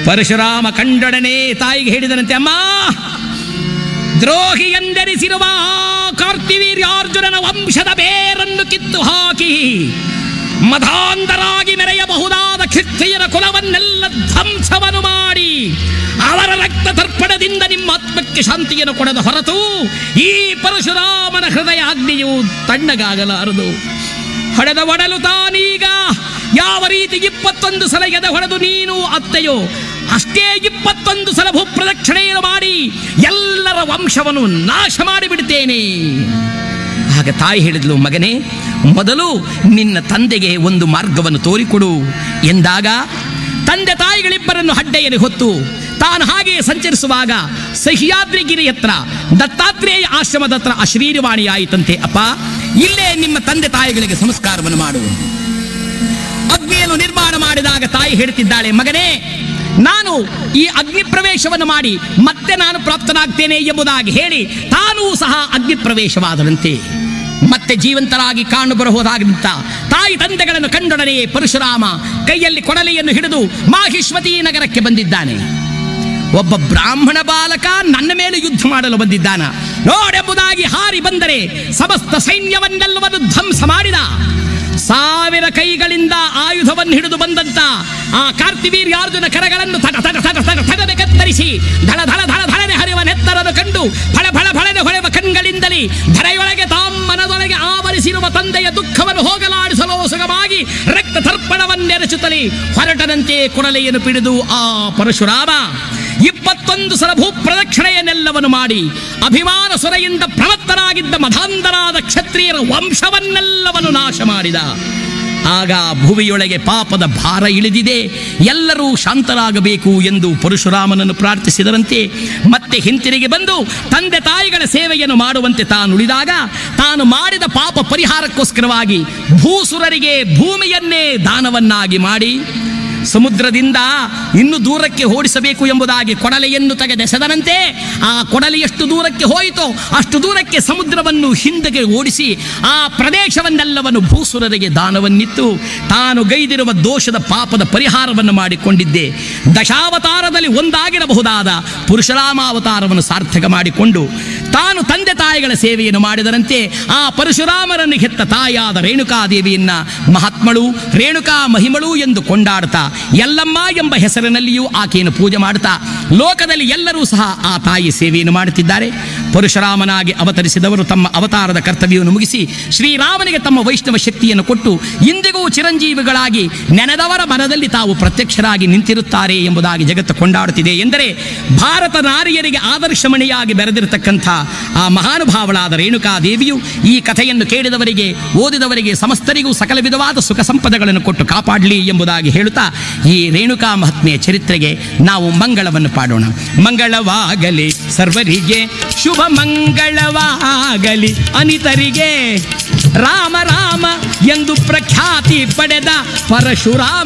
ಪರಶುರಾಮ ಕಂಡೊಡನೆ ತಾಯಿಗೆ ಹೇಳಿದನಂತೆ ಅಮ್ಮ ದ್ರೋಹಿ ಎಂದೆನಿಸಿರುವ ಆ ಕಾರ್ತಿವೀರ್ಯಾರ್ಜುನನ ವಂಶದ ಬೇರನ್ನು ಕಿತ್ತು ಹಾಕಿ ಮಧಾಂಧರಾಗಿ ಮೆರೆಯಬಹುದಾದ ಕ್ಷಿತ್ರಿಯರ ಕುಲವನ್ನೆಲ್ಲ ಧ್ವಂಸವನ್ನು ಮಾಡಿ ಅವರ ರಕ್ತ ತರ್ಪಣದಿಂದ ನಿಮ್ಮ ಆತ್ಮಕ್ಕೆ ಶಾಂತಿಯನ್ನು ಕೊಡದ ಹೊರತು ಈ ಪರಶುರಾಮನ ಹೃದಯ ಅಗ್ನಿಯು ತಣ್ಣಗಾಗಲಾರದು ಹೊಡೆದ ಒಡಲು ತಾನೀಗ ಯಾವ ರೀತಿ ಇಪ್ಪತ್ತೊಂದು ಸಲ ಎದೆ ಹೊಡೆದು ನೀನು ಅತ್ತೆಯೋ ಅಷ್ಟೇ ಇಪ್ಪತ್ತೊಂದು ಸಲ ಭೂಪ್ರದಕ್ಷಿಣೆಯನ್ನು ಮಾಡಿ ಎಲ್ಲರ ವಂಶವನ್ನು ನಾಶ ಮಾಡಿಬಿಡ್ತೇನೆ ಆಗ ತಾಯಿ ಹೇಳಿದ್ಲು ಮಗನೇ ಮೊದಲು ನಿನ್ನ ತಂದೆಗೆ ಒಂದು ಮಾರ್ಗವನ್ನು ತೋರಿಕೊಡು ಎಂದಾಗ ತಂದೆ ತಾಯಿಗಳಿಬ್ಬರನ್ನು ಹಡ್ಡೆಯಲ್ಲಿ ಹೊತ್ತು ತಾನು ಹಾಗೆ ಸಂಚರಿಸುವಾಗ ಸಹ್ಯಾದ್ರಿಗಿರಿ ಹತ್ರ ದತ್ತಾತ್ರೇಯ ಆಶ್ರಮದ ಹತ್ರ ಅಶ್ರೀರವಾಣಿಯಾಯಿತಂತೆ ಅಪ್ಪ ಇಲ್ಲೇ ನಿಮ್ಮ ತಂದೆ ತಾಯಿಗಳಿಗೆ ಸಂಸ್ಕಾರವನ್ನು ಮಾಡು ಅಗ್ನಿಯನ್ನು ನಿರ್ಮಾಣ ಮಾಡಿದಾಗ ತಾಯಿ ಹೇಳ್ತಿದ್ದಾಳೆ ಮಗನೇ ನಾನು ಈ ಅಗ್ನಿ ಪ್ರವೇಶವನ್ನು ಮಾಡಿ ಮತ್ತೆ ನಾನು ಪ್ರಾಪ್ತನಾಗ್ತೇನೆ ಎಂಬುದಾಗಿ ಹೇಳಿ ತಾನೂ ಸಹ ಅಗ್ನಿ ಪ್ರವೇಶವಾದರಂತೆ ಮತ್ತೆ ಜೀವಂತರಾಗಿ ಕಾಣು ಬರಬಹುದಾಗಿದ್ದ ತಾಯಿ ತಂದೆಗಳನ್ನು ಕಂಡೊಡನೆಯೇ ಪರಶುರಾಮ ಕೈಯಲ್ಲಿ ಕೊಡಲೆಯನ್ನು ಹಿಡಿದು ಮಾಹಿಷ್ಮತಿ ನಗರಕ್ಕೆ ಬಂದಿದ್ದಾನೆ ಒಬ್ಬ ಬ್ರಾಹ್ಮಣ ಬಾಲಕ ನನ್ನ ಮೇಲೆ ಯುದ್ಧ ಮಾಡಲು ಬಂದಿದ್ದಾನ ನೋಡೆಂಬುದಾಗಿ ಹಾರಿ ಬಂದರೆ ಸಮಸ್ತ ಸೈನ್ಯವನ್ನೆಲ್ಲವನ್ನು ಧ್ವಂಸ ಮಾಡಿದ ಸಾವಿರ ಕೈಗಳಿಂದ ಆಯುಧವನ್ನು ಹಿಡಿದು ಬಂದಂತ ಆ ಕಾರ್ತಿವೀರ್ಯಾರ್ಜುನ ಕರಗಳನ್ನು ತಟ ತಟ ತಟ ತಟ ತಟನೆ ಕತ್ತರಿಸಿ ಧಳ ಧಳ ಧಳ ಧಳನೆ ಹರಿವ ನೆತ್ತರನ್ನು ಕಂಡು ಫಳ ಫಳ ಫಳನೆ ಹೊಳೆವ ಕಣ್ಗಳಿಂದಲೇ ಧರೆಯೊಳಗೆ ತಾಮನದೊಳಗೆ ಆವರಿಸಿರುವ ತಂದೆಯ ದುಃಖವನ್ನು ಹೋಗಲಾಡಿಸಲು ಸುಗವಾಗಿ ರಕ್ತ ತರ್ಪಣವನ್ನೆರಚುತ್ತಲೇ ಹೊರಟದಂತೆ ಕೊಡಲೆಯನ್ನು ಪಿಡಿದು ಆ ಪರಶುರಾಮ ಇಪ್ಪತ್ತೊಂದು ಸಲ ಭೂ ಪ್ರದಕ್ಷಿಣೆಯನ್ನೆಲ್ಲವನ್ನು ಮಾಡಿ ಅಭಿಮಾನ ಸೊರೆಯಿಂದ ಪ್ರವತ್ತರಾಗಿದ್ದ ಮಧಾಂಧರಾದ ಕ್ಷತ್ರಿಯರ ವಂಶವನ್ನೆಲ್ಲವನ್ನು ನಾಶ ಮಾಡಿದ ಆಗ ಭುವಿಯೊಳಗೆ ಪಾಪದ ಭಾರ ಇಳಿದಿದೆ ಎಲ್ಲರೂ ಶಾಂತರಾಗಬೇಕು ಎಂದು ಪರಶುರಾಮನನ್ನು ಪ್ರಾರ್ಥಿಸಿದರಂತೆ ಮತ್ತೆ ಹಿಂತಿರುಗಿ ಬಂದು ತಂದೆ ತಾಯಿಗಳ ಸೇವೆಯನ್ನು ಮಾಡುವಂತೆ ತಾನು ಉಳಿದಾಗ ತಾನು ಮಾಡಿದ ಪಾಪ ಪರಿಹಾರಕ್ಕೋಸ್ಕರವಾಗಿ ಭೂಸುರರಿಗೆ ಭೂಮಿಯನ್ನೇ ದಾನವನ್ನಾಗಿ ಮಾಡಿ ಸಮುದ್ರದಿಂದ ಇನ್ನು ದೂರಕ್ಕೆ ಓಡಿಸಬೇಕು ಎಂಬುದಾಗಿ ಕೊಡಲೆಯನ್ನು ತೆಗೆದೆಸೆದನಂತೆ ಆ ಕೊಡಲಿ ಎಷ್ಟು ದೂರಕ್ಕೆ ಹೋಯಿತೋ ಅಷ್ಟು ದೂರಕ್ಕೆ ಸಮುದ್ರವನ್ನು ಹಿಂದಕ್ಕೆ ಓಡಿಸಿ ಆ ಪ್ರದೇಶವನ್ನೆಲ್ಲವನ್ನು ಭೂಸುರರಿಗೆ ದಾನವನ್ನಿತ್ತು ತಾನು ಗೈದಿರುವ ದೋಷದ ಪಾಪದ ಪರಿಹಾರವನ್ನು ಮಾಡಿಕೊಂಡಿದ್ದೆ ದಶಾವತಾರದಲ್ಲಿ ಒಂದಾಗಿರಬಹುದಾದ ಪುರುಷರಾಮಾವತಾರವನ್ನು ಸಾರ್ಥಕ ಮಾಡಿಕೊಂಡು ತಾನು ತಂದೆ ತಾಯಿಗಳ ಸೇವೆಯನ್ನು ಮಾಡಿದರಂತೆ ಆ ಪರಶುರಾಮರನ್ನು ಹೆತ್ತ ತಾಯಾದ ರೇಣುಕಾದೇವಿಯನ್ನ ಮಹಾತ್ಮಳು ರೇಣುಕಾ ಮಹಿಮಳು ಎಂದು ಕೊಂಡಾಡ್ತಾ ಎಲ್ಲಮ್ಮ ಎಂಬ ಹೆಸರಿನಲ್ಲಿಯೂ ಆಕೆಯನ್ನು ಪೂಜೆ ಮಾಡ್ತಾ ಲೋಕದಲ್ಲಿ ಎಲ್ಲರೂ ಸಹ ಆ ತಾಯಿ ಸೇವೆಯನ್ನು ಮಾಡುತ್ತಿದ್ದಾರೆ ಪರಶುರಾಮನಾಗಿ ಅವತರಿಸಿದವರು ತಮ್ಮ ಅವತಾರದ ಕರ್ತವ್ಯವನ್ನು ಮುಗಿಸಿ ಶ್ರೀರಾಮನಿಗೆ ತಮ್ಮ ವೈಷ್ಣವ ಶಕ್ತಿಯನ್ನು ಕೊಟ್ಟು ಇಂದಿಗೂ ಚಿರಂಜೀವಿಗಳಾಗಿ ನೆನೆದವರ ಮನದಲ್ಲಿ ತಾವು ಪ್ರತ್ಯಕ್ಷರಾಗಿ ನಿಂತಿರುತ್ತಾರೆ ಎಂಬುದಾಗಿ ಜಗತ್ತು ಕೊಂಡಾಡುತ್ತಿದೆ ಎಂದರೆ ಭಾರತ ನಾರಿಯರಿಗೆ ಆದರ್ಶಮಣಿಯಾಗಿ ಬೆರೆದಿರತಕ್ಕಂಥ ಆ ಮಹಾನುಭಾವಳಾದ ರೇಣುಕಾದೇವಿಯು ಈ ಕಥೆಯನ್ನು ಕೇಳಿದವರಿಗೆ ಓದಿದವರಿಗೆ ಸಮಸ್ತರಿಗೂ ಸಕಲ ವಿಧವಾದ ಸುಖ ಸಂಪದಗಳನ್ನು ಕೊಟ್ಟು ಕಾಪಾಡಲಿ ಎಂಬುದಾಗಿ ಹೇಳುತ್ತಾ ಈ ರೇಣುಕಾ ಮಹಾತ್ಮೆಯ ಚರಿತ್ರೆಗೆ ನಾವು ಮಂಗಳವನ್ನು ಪಾಡೋಣ ಮಂಗಳವಾಗಲಿ ಸರ್ವರಿಗೆ ಶುಭ ಮಂಗಳವಾಗಲಿ ಅನಿತರಿಗೆ ರಾಮ ರಾಮ ಎಂದು ಪ್ರಖ್ಯಾತಿ ಪಡೆದ ಪರಶುರಾಮ